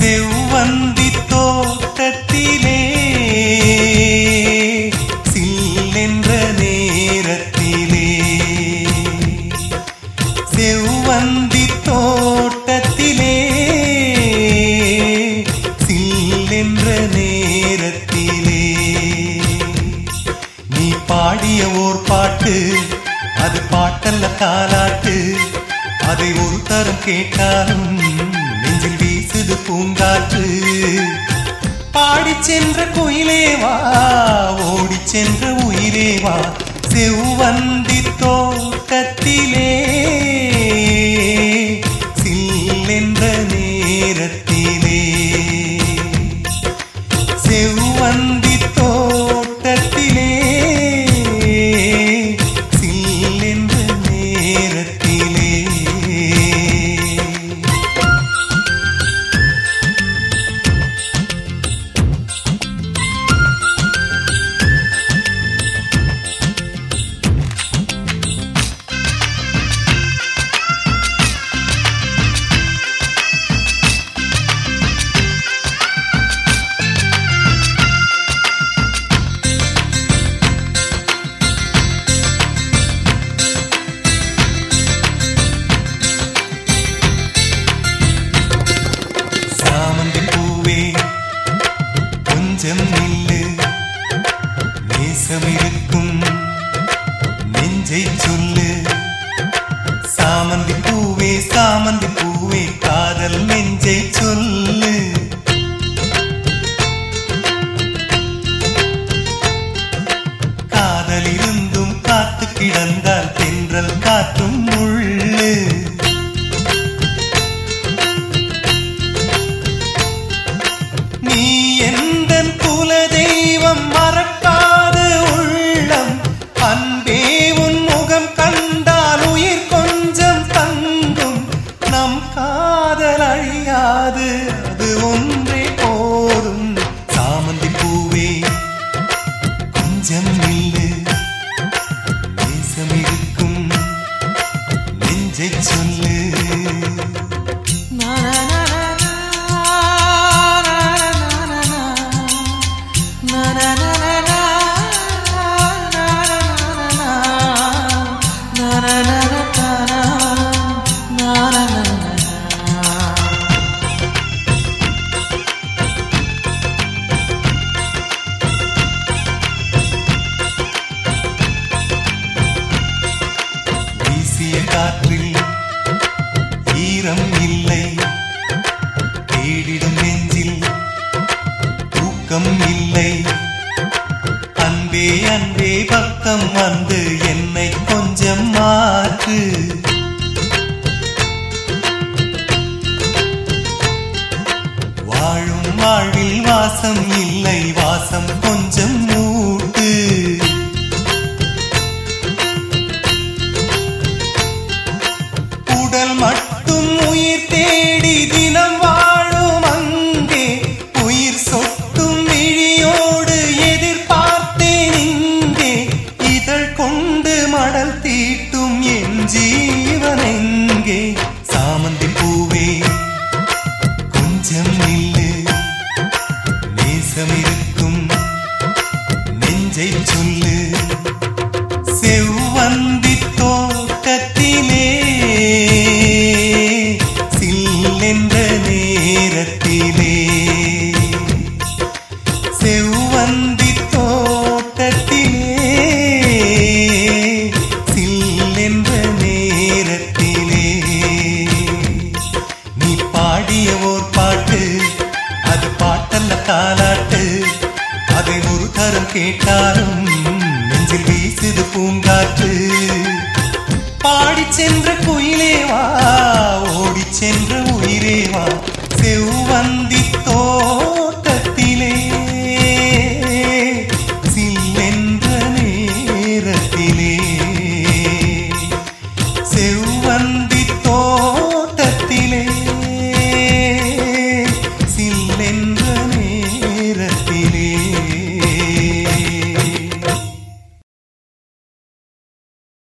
செவ்வந்தி தோட்டத்திலே சில்லென்ற நேரத்திலே செவ்வந்தி தோட்டத்திலே சில்லென்ற நேரத்திலே நீ பாடிய ஓர் பாட்டு அது பாட்டல்ல தாலாட்டு அதை ஒரு தரம் கேட்டாலும் நெஞ்சில் வீசுது பூங்காற்று பாடிச் சென்ற குயிலே வா ஓடிச் சென்ற உயிரே வா செவ்வந்தி தோட்டத்திலே சில்லென்ற நேரத்திலே செவ்வந்தி தோட்டத்திலே சில்லென்ற நேரத்திலே சாமந்தி பூவே கொஞ்சம் நில்லு நேசம் இருக்கும் நெஞ்சை சொல்லு சாமந்தி பூவே சாமந்தி பூவே காதல் நெஞ்சை சொல்லு காதலிருந்தும் காத்து கிடந்தால் தென்றல் காற்றும் முள்ளு நீ எந்தன் குல தெய்வம் மறக்காது உள்ளம் அன்பே உன் முகம் கண்டால் உயிர் கொஞ்சம் தங்கும் நம் காதல் அழியாது அது ஒன்றே போதும் சாமந்தி பூவே கொஞ்சம் நில்லு நேசம் இருக்கும் நெஞ்சை சொல்லு வீசிய காற்றில் ஈரம் இல்லை தேடிடும் நெஞ்சில் தூக்கம் இல்லை அன்பே அன்பே பக்கம் வந்து என்னை கொஞ்சம் மாற்று வாழும் வாழ்வில் வாசம் இல்லை வாசம் கொஞ்சம் மூட்டு உடல் மட்டும் உயிர் தேடி தினம் வாழும் அங்கே உயிர் சொட்டும் விழியோடு எதிர்பார்த்தேன் இங்கே இதழ் கொண்டு மடல் தீட்டும் என் ஜீவன் எங்கே சாமந்தி பூவே கொஞ்சம் நில்லு நேசம் இருக்கும் நெஞ்சை சொல்லு செவ்வந்தி தோட்டத்திலே சில்லென்ற நேரத்திலே செவ்வந்தி தோட்டத்திலே சில்லென்ற நேரத்திலே நீ பாடிய ஓர் பாட்டு அது பாட்டல்ல தாலாட்டு அதை ஒரு தரம் கேட்டாலும் நெஞ்சில் வீசுது பூங்காற்று பாடிச் சென்ற குயிலே வா ஓடிச் சென்ற உயிரே வா செவ்வந்தி தோட்டத்திலே சில்லென்ற நேரத்திலே செவ்வந்தி